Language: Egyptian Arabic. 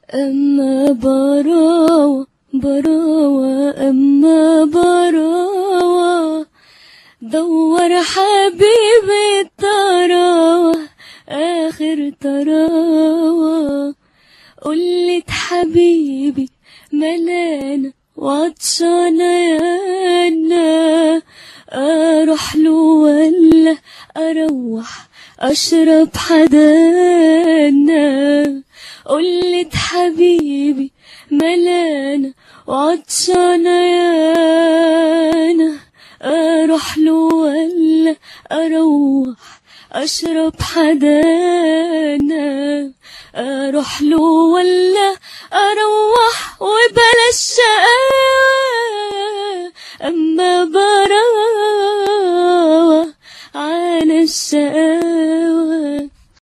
أما براوة براوة أما براوة دور حبيبي الطراوة آخر طراوة قلت حبيبي ملانا وعطشانة يانا أروح له ولا أروح أشرب حدانا قلت حبيبي ملانا وعطشانة يانا أروح له ولا أروح أشرب حدانا أروح له ولا أروح وبلاش شقانا